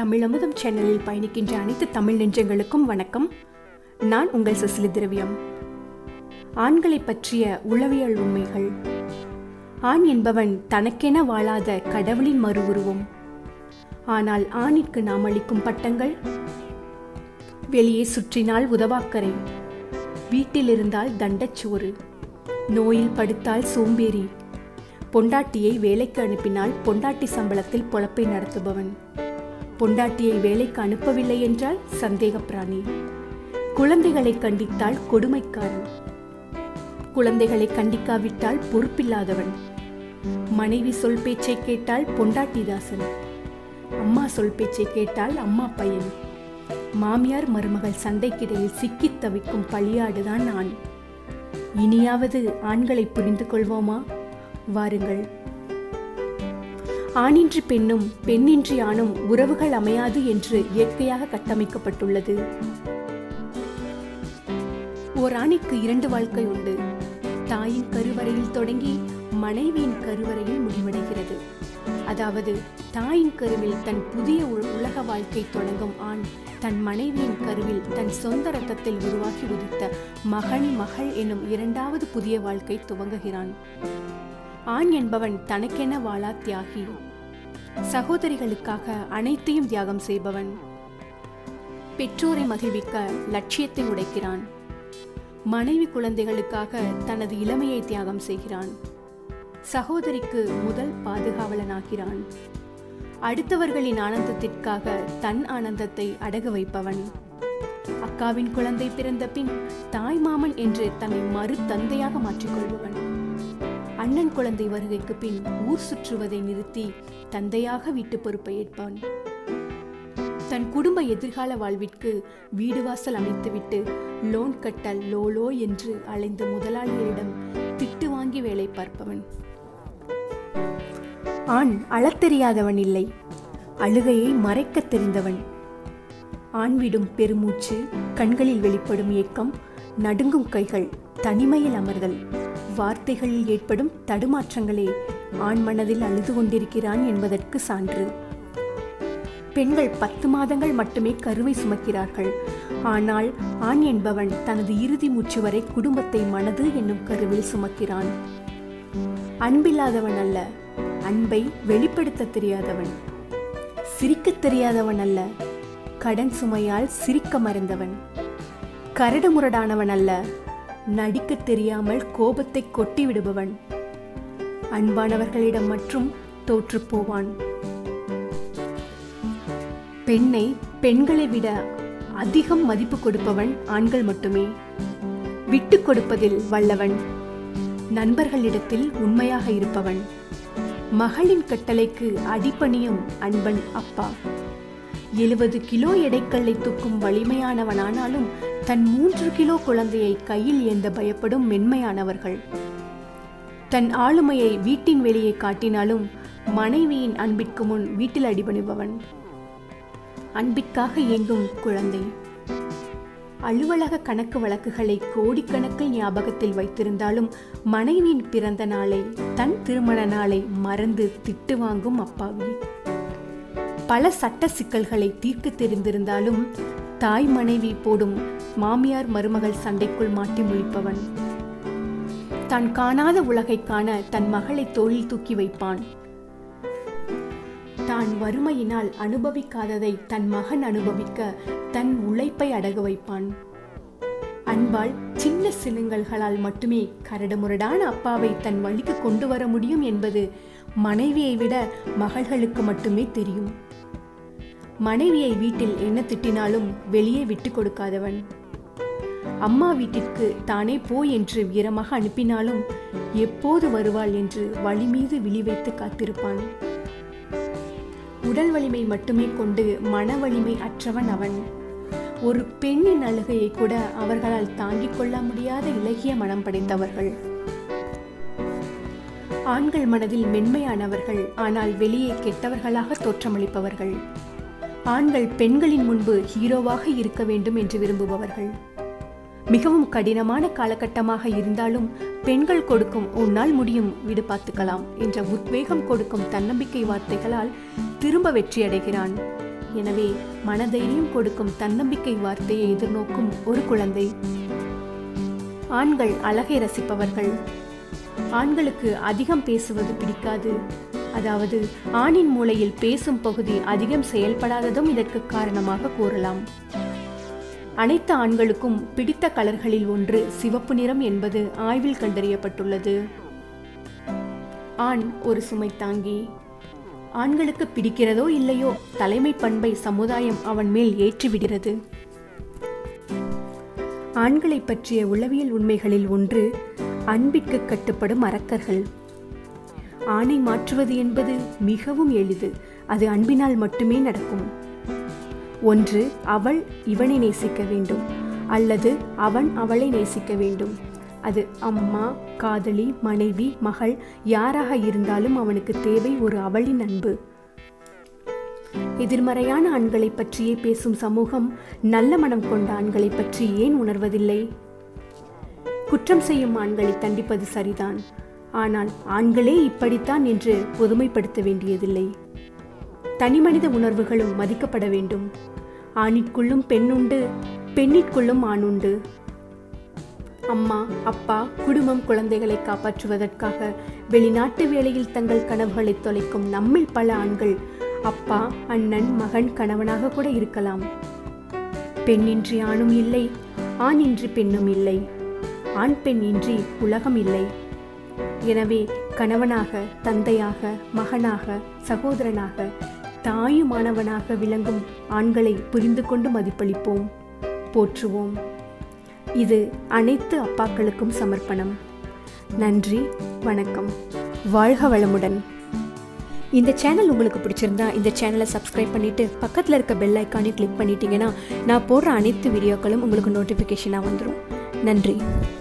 தமிழமுதம் சேனலில் பயணிக்கின்ற அனைத்து தமிழ் நெஞ்சங்களுக்கும் வணக்கம் நான் உங்கள் சிசிலி திரவியம் ஆண்களை பற்றிய உளவியல் உண்மைகள் ஆண் என்பவன் தனக்கென வாழாத கடவுளின் மறு உருவம் ஆனால் ஆணிற்கு நாம் அளிக்கும் பட்டங்கள் வெளியே சுற்றினால் உதவாக்கரை வீட்டில் இருந்தால் தண்டச்சோறு நோயில் படுத்தால் சோம்பேறி பொண்டாட்டியை வேலைக்கு அனுப்பினால் பொண்டாட்டி சம்பளத்தில் பொழப்பை நடத்துபவன் பொண்டாட்டியை வேலைக்கு அனுப்பவில்லை என்றால் சந்தேக பிராணி குழந்தைகளை கண்டித்தால் கொடுமைக்காரன் குழந்தைகளை கண்டிக்காவிட்டால் பொறுப்பில்லாதவன் மனைவி சொல் பேச்சை கேட்டால் பொண்டாட்டிதாசன் அம்மா சொல் பேச்சை கேட்டால் அம்மா பையன் மாமியார் மருமகள் சண்டைக்கிடையில் சிக்கித் தவிக்கும் பழியாடுதான் ஆண் இனியாவது ஆண்களை புரிந்து கொள்வோமா வாருங்கள் ஆணின்றி பெண்ணும் பெண்ணின்றி ஆணும் உறவுகள் அமையாது என்று இயற்கையாக கட்டமைக்கப்பட்டுள்ளது ஓர் ஆணிற்கு இரண்டு வாழ்க்கை உண்டு தாயின் கருவறையில் தொடங்கி மனைவியின் கருவறையில் முடிவடைகிறது அதாவது தாயின் கருவில் தன் புதிய உ- உலக வாழ்க்கை தொடங்கும் ஆண் தன் மனைவியின் கருவில் தன் சொந்த ரத்தத்தில் உருவாகி உதித்த மகன் மகள் எனும் இரண்டாவது புதிய வாழ்க்கை துவங்குகிறான் ஆண் என்பவன் தனக்கென வாழா தியாகி சகோதரிகளுக்காக அனைத்தையும் தியாகம் செய்பவன் பெற்றோரை மகிழ்விக்க லட்சியத்தை உடைக்கிறான் மனைவி குழந்தைகளுக்காக தனது இளமையை தியாகம் செய்கிறான் சகோதரிக்கு முதல் பாதுகாவலனாகிறான் அடுத்தவர்களின் ஆனந்தத்திற்காக தன் ஆனந்தத்தை அடகு வைப்பவன் அக்காவின் குழந்தை பிறந்த பின் தாய் மாமன் என்று தன்னை மறு தந்தையாக மாற்றிக்கொள்பவன் அண்ணன் குழந்தை வருகைக்கு பின் ஊர் சுற்றுவதை நிறுத்தி தந்தையாக வீட்டு பொறுப்பை ஏற்பான் தன் குடும்ப எதிர்கால வாழ்விற்கு வீடு வாசல் அமைத்துவிட்டு லோன் கட்டல் லோலோ என்று அலைந்து முதலாளிகளிடம் திட்டு வாங்கி வேலை பார்ப்பவன் ஆண் அழத் தெரியாதவன் இல்லை அழுகையை மறைக்கத் தெரிந்தவன் ஆண் விடும் பெருமூச்சு கண்களில் வெளிப்படும் ஏக்கம் நடுங்கும் கைகள் தனிமையில் அமர்தல் வார்த்தைகளில் ஏற்படும் தடுமாற்றங்களே ஆண் மனதில் அழுது கொண்டிருக்கிறான் என்பதற்கு சான்று பெண்கள் பத்து மாதங்கள் மட்டுமே கருவை சுமக்கிறார்கள் ஆனால் ஆண் என்பவன் தனது இறுதி மூச்சு வரை குடும்பத்தை மனது என்னும் கருவில் சுமக்கிறான் அன்பில்லாதவன் அல்ல அன்பை வெளிப்படுத்த தெரியாதவன் சிரிக்கத் தெரியாதவன் அல்ல கடன் சுமையால் சிரிக்க மறந்தவன் கரடுமுரடானவன் அல்ல நடிக்கத் தெரியாமல் கோபத்தை கொட்டி விடுபவன் அன்பானவர்களிடம் மட்டும் தோற்றுப் போவான் பெண்ணை பெண்களை விட அதிகம் மதிப்பு கொடுப்பவன் ஆண்கள் மட்டுமே விட்டு கொடுப்பதில் வல்லவன் நண்பர்களிடத்தில் உண்மையாக இருப்பவன் மகளின் கட்டளைக்கு அடிபணியும் அன்பன் அப்பா எழுபது கிலோ எடைக்கல்லை தூக்கும் வலிமையானவனானாலும் தன் மூன்று கிலோ குழந்தையை கையில் ஏந்த பயப்படும் மென்மையானவர்கள் தன் ஆளுமையை வீட்டின் வெளியே காட்டினாலும் மனைவியின் அன்பிற்கு முன் வீட்டில் அடிபணிபவன் அன்பிற்காக இயங்கும் குழந்தை அலுவலக கணக்கு வழக்குகளை கோடிக்கணக்கில் ஞாபகத்தில் வைத்திருந்தாலும் மனைவியின் பிறந்த நாளை தன் திருமண நாளை மறந்து திட்டு வாங்கும் அப்பாவி பல சட்ட சிக்கல்களை தீர்க்க தெரிந்திருந்தாலும் தாய் மனைவி போடும் மாமியார் மருமகள் சண்டைக்குள் மாட்டி முழிப்பவன் தான் காணாத உலகைக் காண தன் மகளை தோளில் தூக்கி வைப்பான் தான் வறுமையினால் அனுபவிக்காததை தன் மகன் அனுபவிக்க தன் உழைப்பை அடகு வைப்பான் அன்பால் சின்ன சிலுங்கல்களால் மட்டுமே கரடுமுரடான அப்பாவை தன் வழிக்கு கொண்டு வர முடியும் என்பது மனைவியை விட மகள்களுக்கு மட்டுமே தெரியும் மனைவியை வீட்டில் என்ன திட்டினாலும் வெளியே விட்டு கொடுக்காதவன் அம்மா வீட்டிற்கு தானே போ என்று வீரமாக அனுப்பினாலும் எப்போது வருவாள் என்று வழி மீது விழி வைத்து காத்திருப்பான் உடல் வலிமை மட்டுமே கொண்டு மன வலிமை அற்றவன் அவன் ஒரு பெண்ணின் அழுகையை கூட அவர்களால் தாங்கிக் கொள்ள முடியாத இலகிய மனம் படைத்தவர்கள் ஆண்கள் மனதில் மென்மையானவர்கள் ஆனால் வெளியே கெட்டவர்களாக தோற்றமளிப்பவர்கள் ஆண்கள் பெண்களின் முன்பு ஹீரோவாக இருக்க வேண்டும் என்று விரும்புபவர்கள் மிகவும் கடினமான காலகட்டமாக இருந்தாலும் பெண்கள் கொடுக்கும் உன்னால் முடியும் விடு பார்த்துக்கலாம் என்ற உத்வேகம் கொடுக்கும் தன்னம்பிக்கை வார்த்தைகளால் திரும்ப வெற்றியடைகிறான் எனவே மனதைரியம் கொடுக்கும் தன்னம்பிக்கை வார்த்தையை எதிர்நோக்கும் ஒரு குழந்தை ஆண்கள் அழகை ரசிப்பவர்கள் ஆண்களுக்கு அதிகம் பேசுவது பிடிக்காது அதாவது ஆணின் மூளையில் பேசும் பகுதி அதிகம் செயல்படாததும் இதற்கு காரணமாக கூறலாம் அனைத்து ஆண்களுக்கும் பிடித்த கலர்களில் ஒன்று சிவப்பு நிறம் என்பது ஆய்வில் கண்டறியப்பட்டுள்ளது ஆண் ஒரு சுமை தாங்கி ஆண்களுக்கு பிடிக்கிறதோ இல்லையோ தலைமை பண்பை சமுதாயம் அவன் மேல் ஏற்றிவிடுகிறது ஆண்களை பற்றிய உளவியல் உண்மைகளில் ஒன்று அன்பிற்கு கட்டுப்படும் அரக்கர்கள் ஆணை மாற்றுவது என்பது மிகவும் எளிது அது அன்பினால் மட்டுமே நடக்கும் ஒன்று அவள் இவனை நேசிக்க வேண்டும் அல்லது அவன் அவளை நேசிக்க வேண்டும் அது அம்மா காதலி மனைவி மகள் யாராக இருந்தாலும் அவனுக்கு தேவை ஒரு அவளின் அன்பு எதிர்மறையான ஆண்களை பற்றியே பேசும் சமூகம் நல்ல மனம் கொண்ட ஆண்களை பற்றி ஏன் உணர்வதில்லை குற்றம் செய்யும் ஆண்களை தண்டிப்பது சரிதான் ஆனால் ஆண்களே இப்படித்தான் என்று பொதுமைப்படுத்த வேண்டியதில்லை தனிமனித உணர்வுகளும் மதிக்கப்பட வேண்டும் ஆணிற்குள்ளும் பெண்ணுண்டு பெண்ணிற்குள்ளும் ஆணுண்டு அம்மா அப்பா குடும்பம் குழந்தைகளை காப்பாற்றுவதற்காக வெளிநாட்டு வேலையில் தங்கள் கனவுகளை தொலைக்கும் நம்மில் பல ஆண்கள் அப்பா அண்ணன் மகன் கணவனாக கூட இருக்கலாம் பெண்ணின்றி ஆணும் இல்லை ஆணின்றி பெண்ணும் இல்லை ஆண் பெண் இன்றி உலகம் இல்லை எனவே கணவனாக தந்தையாக மகனாக சகோதரனாக தாயுமானவனாக விளங்கும் ஆண்களை புரிந்து கொண்டு மதிப்பளிப்போம் போற்றுவோம் இது அனைத்து அப்பாக்களுக்கும் சமர்ப்பணம் நன்றி வணக்கம் வாழ்க வளமுடன் இந்த சேனல் உங்களுக்கு பிடிச்சிருந்தா இந்த சேனலை சப்ஸ்கிரைப் பண்ணிட்டு பக்கத்தில் இருக்க பெல் ஐக்கானை கிளிக் பண்ணிட்டீங்கன்னா நான் போடுற அனைத்து வீடியோக்களும் உங்களுக்கு நோட்டிஃபிகேஷனாக வந்துடும் நன்றி